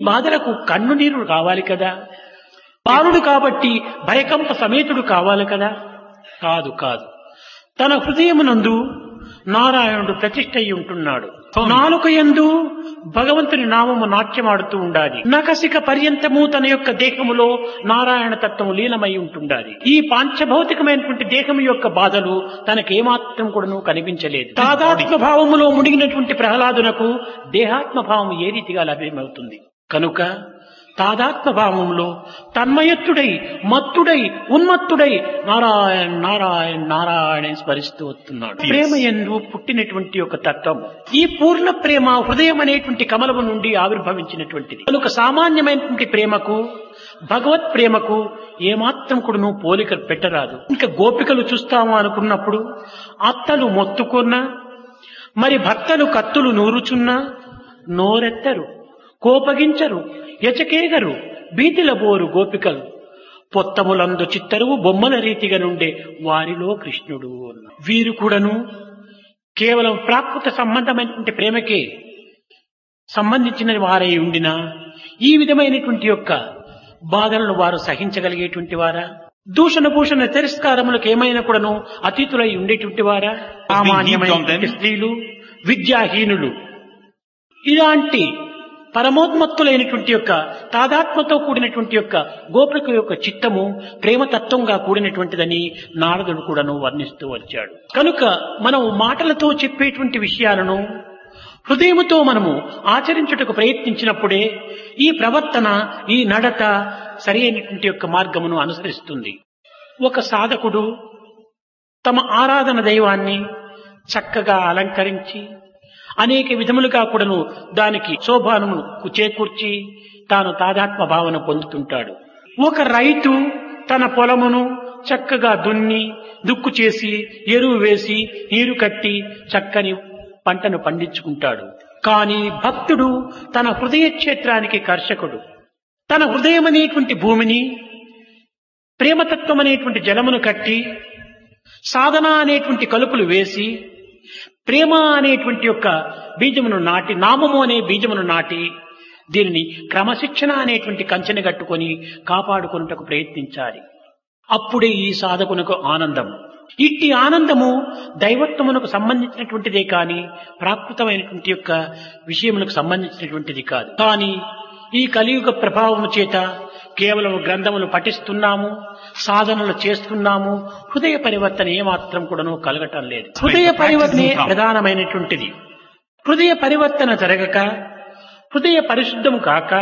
బాధలకు కన్ను నీరు కావాలి కదా బాలుడు కాబట్టి భయకంప సమేతుడు కావాలి కదా కాదు కాదు తన హృదయమునందు నారాయణుడు ప్రతిష్ట అయి ఉంటున్నాడు నాలుక యందు భగవంతుని నామము నాట్యమాడుతూ ఉండాలి నకసిక పర్యంతము తన యొక్క దేహములో నారాయణ తత్వము లీనమై ఉంటుండాలి ఈ పాంచభౌతికమైనటువంటి దేహం యొక్క బాధలు తనకేమాత్రం కూడాను కనిపించలేదు తాదాత్మ భావములో మునిగినటువంటి ప్రహ్లాదునకు దేహాత్మ భావం ఏ రీతిగా లభ్యమవుతుంది కనుక తాదాత్మ భావంలో తన్మయత్తుడై మత్తుడై ఉన్మత్తుడై నారాయణ నారాయణ నారాయణ అని స్మరిస్తూ వస్తున్నాడు ప్రేమ ఎందు పుట్టినటువంటి ఒక తత్వం ఈ పూర్ణ ప్రేమ హృదయం అనేటువంటి కమలము నుండి ఆవిర్భవించినటువంటిది కనుక సామాన్యమైనటువంటి ప్రేమకు భగవత్ ప్రేమకు ఏమాత్రం కూడా నువ్వు పోలిక పెట్టరాదు ఇంకా గోపికలు చూస్తాము అనుకున్నప్పుడు అత్తలు మొత్తుకున్నా మరి భర్తలు కత్తులు నూరుచున్నా నోరెత్తరు కోపగించరు ఎచకేగరు భీతిల బోరు గోపికలు పొత్తములందు చిత్తరువు బొమ్మల రీతిగా నుండే వారిలో కృష్ణుడు అన్న వీరు కూడాను కేవలం ప్రాకృత సంబంధమైనటువంటి ప్రేమకే సంబంధించిన వారై ఉండినా ఈ విధమైనటువంటి యొక్క బాధలను వారు సహించగలిగేటువంటి వారా దూషణ భూషణ తిరస్కారములకు ఏమైనా కూడాను అతీతులై ఉండేటువంటి వారా సామాన్యమైన స్త్రీలు విద్యాహీనులు ఇలాంటి పరమోన్మత్తులైనటువంటి యొక్క తాదాత్మతో కూడినటువంటి యొక్క గోపిక యొక్క చిత్తము ప్రేమతత్వంగా కూడినటువంటిదని నారదుడు కూడాను వర్ణిస్తూ వచ్చాడు కనుక మనం మాటలతో చెప్పేటువంటి విషయాలను హృదయముతో మనము ఆచరించుటకు ప్రయత్నించినప్పుడే ఈ ప్రవర్తన ఈ నడత సరి అయినటువంటి యొక్క మార్గమును అనుసరిస్తుంది ఒక సాధకుడు తమ ఆరాధన దైవాన్ని చక్కగా అలంకరించి అనేక విధములుగా కూడాను దానికి శోభానము చేకూర్చి తాను తాదాత్మ భావన పొందుతుంటాడు ఒక రైతు తన పొలమును చక్కగా దున్ని దుక్కు చేసి ఎరువు వేసి నీరు కట్టి చక్కని పంటను పండించుకుంటాడు కానీ భక్తుడు తన హృదయ క్షేత్రానికి కర్షకుడు తన హృదయం అనేటువంటి భూమిని ప్రేమతత్వం అనేటువంటి జలమును కట్టి సాధన అనేటువంటి కలుపులు వేసి ప్రేమ అనేటువంటి యొక్క బీజమును నాటి నామము అనే బీజమును నాటి దీనిని క్రమశిక్షణ అనేటువంటి కంచెని కట్టుకొని కాపాడుకున్నటకు ప్రయత్నించాలి అప్పుడే ఈ సాధకునకు ఆనందం ఇట్టి ఆనందము దైవత్వమునకు సంబంధించినటువంటిదే కాని ప్రాకృతమైనటువంటి యొక్క విషయములకు సంబంధించినటువంటిది కాదు కానీ ఈ కలియుగ ప్రభావము చేత కేవలం గ్రంథములు పఠిస్తున్నాము సాధనలు చేస్తున్నాము హృదయ పరివర్తన ఏమాత్రం కూడాను కలగటం లేదు హృదయ పరివర్తనే ప్రధానమైనటువంటిది హృదయ పరివర్తన జరగక హృదయ పరిశుద్ధము కాక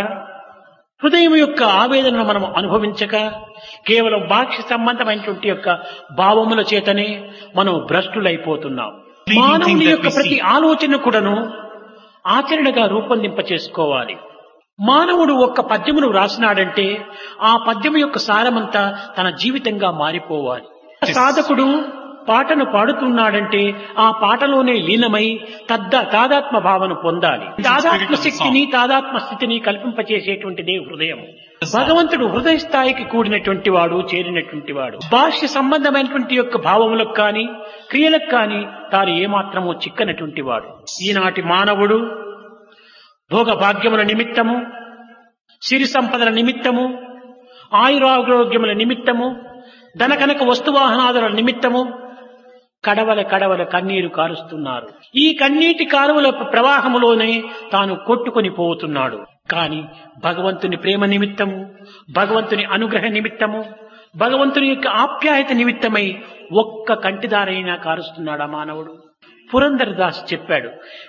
హృదయం యొక్క ఆవేదనను మనం అనుభవించక కేవలం బాహ్య సంబంధమైనటువంటి యొక్క భావముల చేతనే మనం భ్రష్టులైపోతున్నాం మానవుని యొక్క ప్రతి ఆలోచన కూడాను ఆచరణగా రూపొందింప చేసుకోవాలి మానవుడు ఒక్క పద్యమును వ్రాసినాడంటే ఆ పద్యము యొక్క సారమంతా తన జీవితంగా మారిపోవాలి సాధకుడు పాటను పాడుతున్నాడంటే ఆ పాటలోనే లీనమై తద్ద తాదాత్మ భావన పొందాలి తాదాత్మ శక్తిని తాదాత్మ స్థితిని కల్పింపచేసేటువంటిదే హృదయం భగవంతుడు హృదయ స్థాయికి కూడినటువంటి వాడు చేరినటువంటి వాడు భాష్య సంబంధమైనటువంటి యొక్క భావములకు కాని క్రియలకు కాని తాను ఏమాత్రమూ చిక్కనటువంటి వాడు ఈనాటి మానవుడు భోగ భాగ్యముల నిమిత్తము సిరి సంపదల నిమిత్తము ఆయురారోగ్యముల నిమిత్తము ధనకనక వస్తువాహనాదుల నిమిత్తము కడవల కడవల కన్నీరు కారుస్తున్నారు ఈ కన్నీటి కాలువల ప్రవాహములోనే తాను కొట్టుకొని పోతున్నాడు కాని భగవంతుని ప్రేమ నిమిత్తము భగవంతుని అనుగ్రహ నిమిత్తము భగవంతుని యొక్క ఆప్యాయత నిమిత్తమై ఒక్క కంటిదారైనా కారుస్తున్నాడా మానవుడు పురంధరదాస్ చెప్పాడు